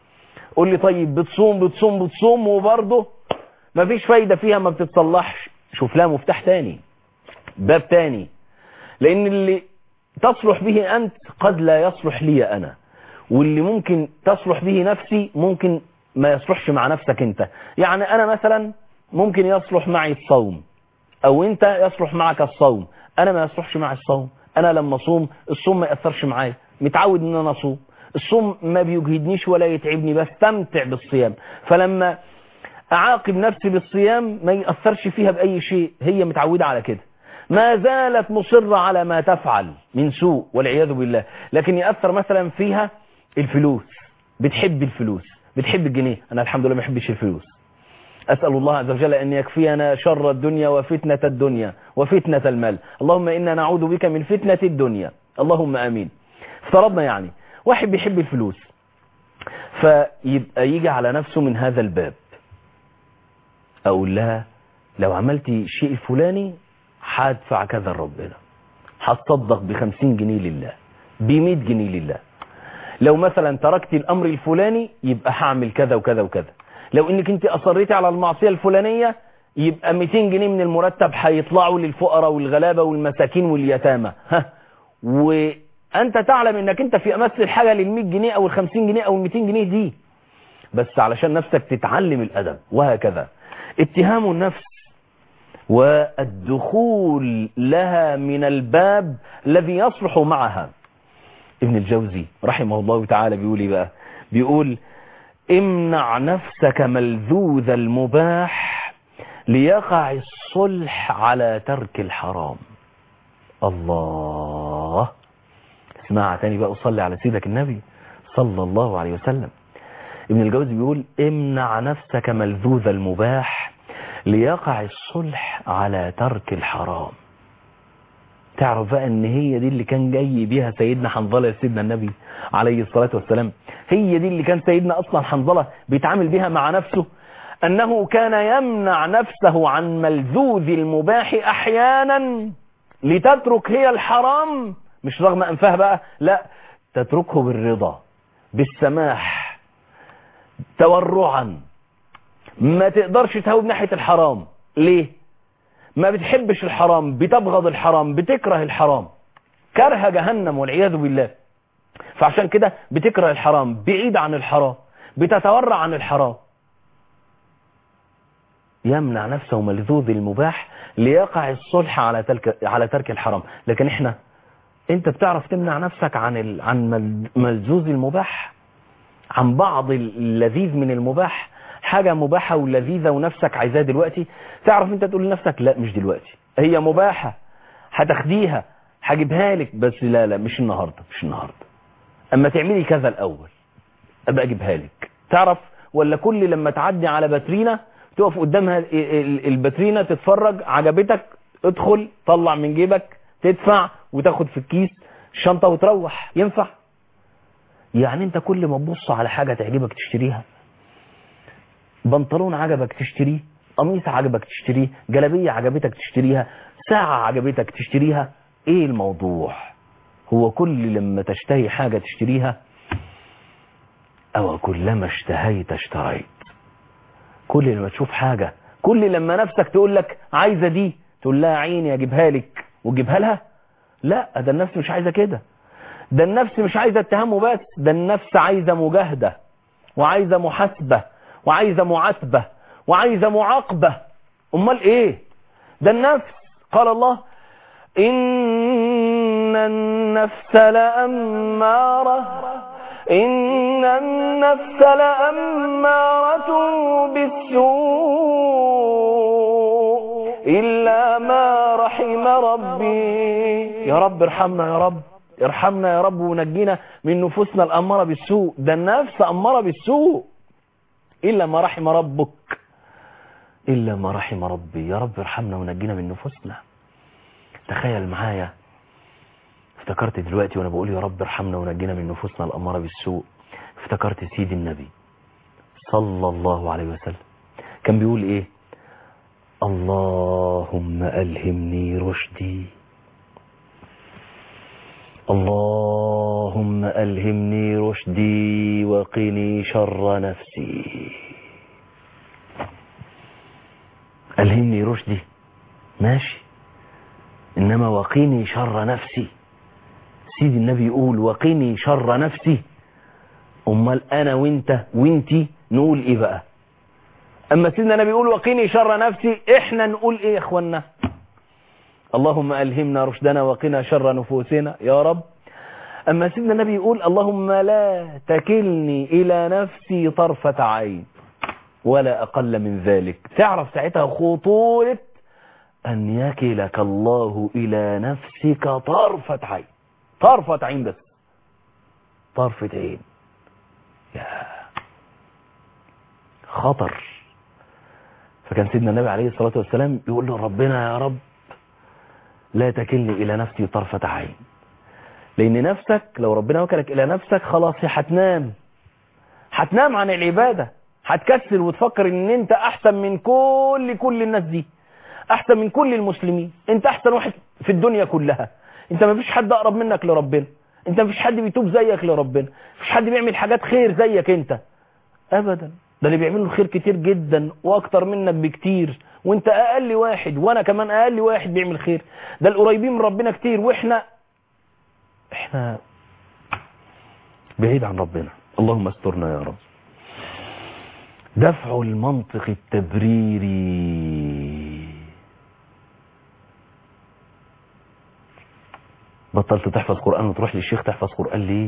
قول لي طيب بتصوم بتصوم بتصوم وبرضه مفيش فايدة فيها ما بتتصلحش شوف لها مفتاح تاني باب تاني لان اللي تصلح به انت قد لا يصلح لي انا واللي ممكن تصلح به نفسي ممكن ما يصلحش مع نفسك انت يعني انا مثلا ممكن يصلح معي الصوم او انت يصلح معك الصوم انا ما يصلحش معي الصوم انا لما اصوم الصوم ما ياثرش معايا متعود ان انا اصوم الصوم ما بيجهدنيش ولا يتعبني بستمتع بالصيام فلما اعاقب نفسي بالصيام ما ياثرش فيها باي شيء هي متعوده على كده ما زالت مصرة على ما تفعل من سوء والعياذ بالله لكن يأثر مثلا فيها الفلوس بتحب الفلوس بتحب الجنيه أنا الحمد لله ما بحبش الفلوس أسأل الله عز وجل أن يكفينا شر الدنيا وفتنة الدنيا وفتنة المال اللهم إنا نعوذ بك من فتنة الدنيا اللهم آمين افترضنا يعني واحد بيحب الفلوس فيبقى يجي على نفسه من هذا الباب أقول لها لو عملت الشيء الفلاني هدفع كذا لربنا هتصدق بخمسين جنيه لله بمئة جنيه لله لو مثلا تركت الأمر الفلاني يبقى هعمل كذا وكذا وكذا لو انك انت اصريتي على المعصية الفلانية يبقى 200 جنيه من المرتب هيطلعوا للفقراء والغلابة والمساكين واليتامى ها وانت تعلم انك انت في امس الحاجة لل 100 جنيه او ال 50 جنيه او ال 200 جنيه دي بس علشان نفسك تتعلم الادب وهكذا اتهام النفس والدخول لها من الباب الذي يصلح معها ابن الجوزي رحمه الله تعالى بيقول ايه بقى بيقول امنع نفسك ملذوذ المباح ليقع الصلح على ترك الحرام الله اسمع تاني بقى وصلي على سيدك النبي صلى الله عليه وسلم ابن الجوزي بيقول امنع نفسك ملذوذ المباح ليقع الصلح على ترك الحرام تعرف بقى ان هي دي اللي كان جاي بيها سيدنا حنظله يا سيدنا النبي عليه الصلاة والسلام هي دي اللي كان سيدنا اصلا حنظله بيتعامل بيها مع نفسه انه كان يمنع نفسه عن ملذوذ المباح احيانا لتترك هي الحرام مش رغم انفها بقى لا تتركه بالرضا بالسماح تورعا ما تقدرش تهوب ناحية الحرام ليه ما بتحبش الحرام بتبغض الحرام بتكره الحرام كره جهنم والعياذ بالله فعشان كده بتكره الحرام بعيد عن الحرام بتتورع عن الحرام يمنع نفسه ملذوذ المباح ليقع الصلح على ترك على ترك الحرام لكن احنا انت بتعرف تمنع نفسك عن ال... عن ملذوذ المباح عن بعض اللذيذ من المباح حاجة مباحة ولذيذة ونفسك عايزاها دلوقتي تعرف انت تقول لنفسك لا مش دلوقتي هي مباحة هتاخديها هجيبها لك بس لا لا مش النهاردة مش النهاردة اما تعملي كذا الاول ابقى اجيبها لك تعرف ولا كل لما تعدي على باترينا تقف قدامها الباترينا تتفرج عجبتك ادخل طلع من جيبك تدفع وتاخد في الكيس الشنطة وتروح ينفع يعني انت كل ما تبص على حاجة تعجبك تشتريها بنطلون عجبك تشتريه قميص عجبك تشتريه جلابية عجبتك تشتريها ساعة عجبتك تشتريها ايه الموضوع هو كل لما تشتهي حاجة تشتريها او كلما اشتهيت اشتريت كل لما تشوف حاجة كل لما نفسك تقول لك عايزة دي تقول لها عيني اجيبها لك وتجيبها لها لا ده النفس مش عايزة كده ده النفس مش عايزة اتهامه بس ده النفس عايزة مجاهدة وعايزة محاسبة وعايزة معاتبة وعايزة معاقبة امال ايه ده النفس قال الله ان النفس لأمارة إن النفس لأمارة بالسوء إلا ما رحم ربي يا رب ارحمنا يا رب ارحمنا يا رب ونجينا من نفوسنا الأمارة بالسوء ده النفس أمارة بالسوء إلا ما رحم ربك إلا ما رحم ربي يا رب ارحمنا ونجينا من نفوسنا تخيل معايا افتكرت دلوقتي وانا بقول يا رب ارحمنا ونجينا من نفوسنا الأمارة بالسوء افتكرت سيدي النبي صلى الله عليه وسلم كان بيقول ايه اللهم ألهمني رشدي اللهم ألهمني رشدي وقني شر نفسي ألهمني رشدي ماشي إنما وقيني شر نفسي سيدي النبي يقول وقيني شر نفسي أمال أنا وإنت وإنتي نقول إيه بقى أما سيدنا النبي يقول وقيني شر نفسي إحنا نقول إيه يا إخوانا اللهم ألهمنا رشدنا وقنا شر نفوسنا يا رب أما سيدنا النبي يقول اللهم لا تكلني إلى نفسي طرفة عين ولا أقل من ذلك تعرف ساعتها خطورة أن يكلك الله إلى نفسك طرفة عين طرفة عين بس طرفة عين يا خطر فكان سيدنا النبي عليه الصلاة والسلام يقول له ربنا يا رب لا تكلني إلى نفسي طرفة عين لأن نفسك لو ربنا وكلك إلى نفسك خلاص هتنام هتنام عن العبادة هتكسل وتفكر ان انت احسن من كل كل الناس دي احسن من كل المسلمين انت احسن واحد في الدنيا كلها انت ما فيش حد اقرب منك لربنا انت ما فيش حد بيتوب زيك لربنا مفيش حد بيعمل حاجات خير زيك انت ابدا ده اللي بيعملوا الخير كتير جدا واكتر منك بكتير وانت اقل واحد وانا كمان اقل واحد بيعمل خير ده القريبين من ربنا كتير واحنا احنا بعيد عن ربنا اللهم استرنا يا رب دفع المنطق التبريري بطلت تحفظ قرآن وتروح للشيخ تحفظ قرآن ليه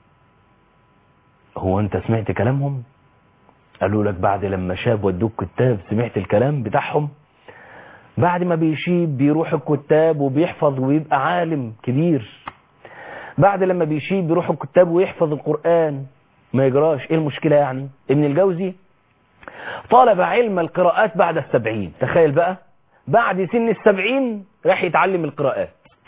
هو انت سمعت كلامهم قالوا لك بعد لما شاب ودوك كتاب سمعت الكلام بتاعهم بعد ما بيشيب بيروح الكتاب وبيحفظ ويبقى عالم كبير بعد لما بيشيب بيروح الكتاب ويحفظ القرآن ما يجراش ايه المشكلة يعني ابن الجوزي طالب علم القراءات بعد السبعين تخيل بقى بعد سن السبعين راح يتعلم القراءات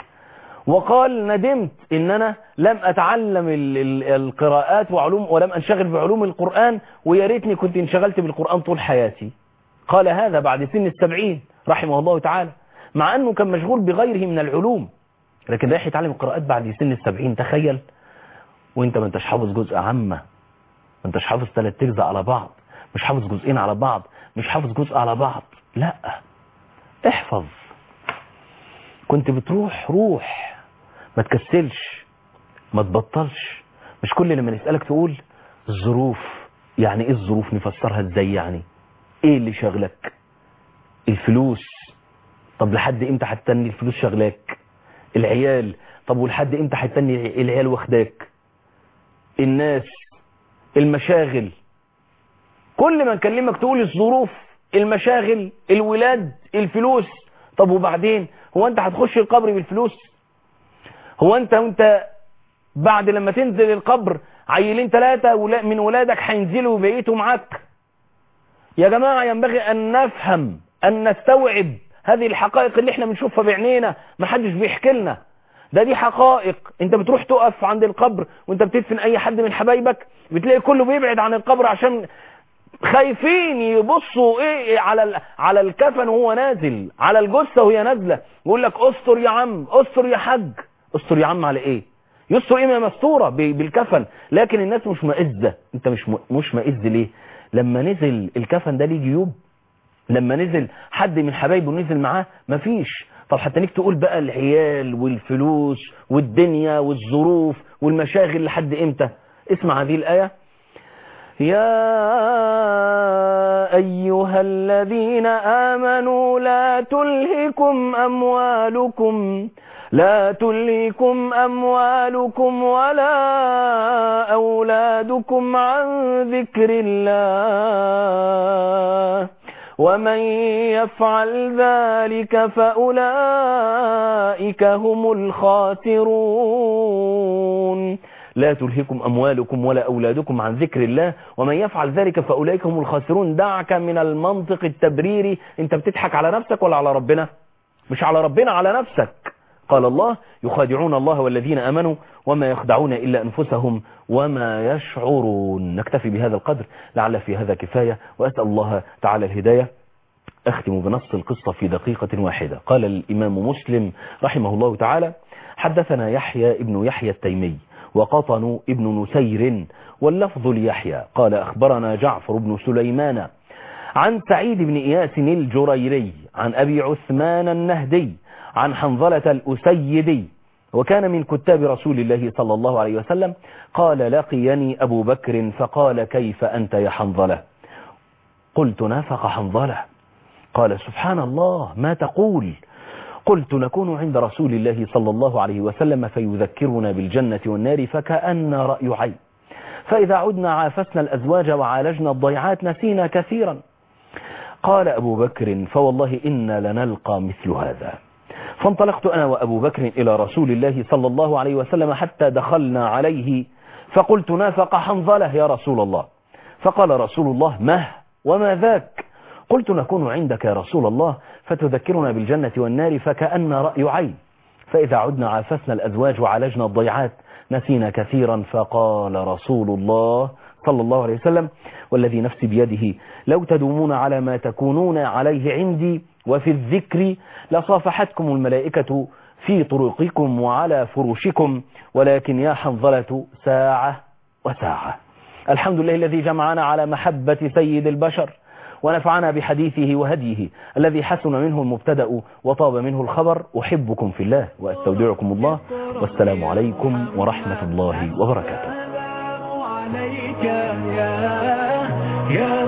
وقال ندمت ان انا لم اتعلم ال ال القراءات وعلوم ولم انشغل بعلوم القرآن ويا ريتني كنت انشغلت بالقرآن طول حياتي قال هذا بعد سن السبعين رحمه الله تعالى مع انه كان مشغول بغيره من العلوم لكن راح يتعلم القراءات بعد سن السبعين تخيل وانت ما انتش حافظ جزء عامة ما انتش حافظ ثلاث اجزاء على بعض مش حافظ جزئين على بعض مش حافظ جزء على بعض لا احفظ كنت بتروح روح ما تكسلش ما تبطلش مش كل لما نسألك تقول الظروف يعني ايه الظروف نفسرها ازاي يعني ايه اللي شغلك الفلوس طب لحد امتى هتتني الفلوس شغلاك العيال طب ولحد امتى هتتني العيال واخداك الناس المشاغل كل ما نكلمك تقول الظروف المشاغل الولاد الفلوس طب وبعدين هو انت هتخش القبر بالفلوس هو انت وانت بعد لما تنزل القبر عيلين ثلاثة من ولادك هينزلوا وبقيتوا معاك يا جماعة ينبغي ان نفهم ان نستوعب هذه الحقائق اللي احنا بنشوفها بعينينا ما حدش بيحكي لنا ده دي حقائق انت بتروح تقف عند القبر وانت بتدفن اي حد من حبايبك بتلاقي كله بيبعد عن القبر عشان خايفين يبصوا ايه على على الكفن وهو نازل على الجثه وهي نازله يقول لك استر يا عم استر يا حاج استر يا عم على ايه يستر ايه مستوره بالكفن لكن الناس مش مئزه انت مش مش مئز ليه لما نزل الكفن ده ليه جيوب لما نزل حد من حبايبه نزل معاه مفيش طب حتى نيجي تقول بقى العيال والفلوس والدنيا والظروف والمشاغل لحد امتى اسمع هذه الآية يا أيها الذين آمنوا لا تلهكم أموالكم لا تلهكم أموالكم ولا أولادكم عن ذكر الله ومن يفعل ذلك فأولئك هم الخاسرون لا تلهكم أموالكم ولا أولادكم عن ذكر الله ومن يفعل ذلك فأولئك هم الخاسرون دعك من المنطق التبريري انت بتضحك على نفسك ولا على ربنا مش على ربنا على نفسك قال الله يخادعون الله والذين أمنوا وما يخدعون إلا أنفسهم وما يشعرون نكتفي بهذا القدر لعل في هذا كفاية وأسأل الله تعالى الهداية أختم بنص القصة في دقيقة واحدة قال الإمام مسلم رحمه الله تعالى حدثنا يحيى ابن يحيى التيمي وقطن ابن نسير واللفظ ليحيى قال أخبرنا جعفر بن سليمان عن سعيد بن إياس الجريري عن أبي عثمان النهدي عن حنظلة الأسيدي وكان من كتاب رسول الله صلى الله عليه وسلم قال لقيني أبو بكر فقال كيف أنت يا حنظلة قلت نافق حنظلة قال سبحان الله ما تقول قلت نكون عند رسول الله صلى الله عليه وسلم فيذكرنا بالجنة والنار فكأن رأي عين فإذا عدنا عافسنا الأزواج وعالجنا الضيعات نسينا كثيرا قال أبو بكر فوالله إنا لنلقى مثل هذا فانطلقت أنا وأبو بكر إلى رسول الله صلى الله عليه وسلم حتى دخلنا عليه فقلت نافق حنظلة يا رسول الله فقال رسول الله مه وما ذاك قلت نكون عندك يا رسول الله فتذكرنا بالجنة والنار فكأن رأي عين فإذا عدنا عافسنا الأزواج وعالجنا الضيعات نسينا كثيرا فقال رسول الله صلى الله عليه وسلم والذي نفسي بيده لو تدومون على ما تكونون عليه عندي وفي الذكر لصافحتكم الملائكة في طرقكم وعلى فرشكم ولكن يا حنظلة ساعة وساعة الحمد لله الذي جمعنا على محبة سيد البشر ونفعنا بحديثه وهديه الذي حسن منه المبتدأ وطاب منه الخبر أحبكم في الله وأستودعكم الله والسلام عليكم ورحمة الله وبركاته عليك يا يا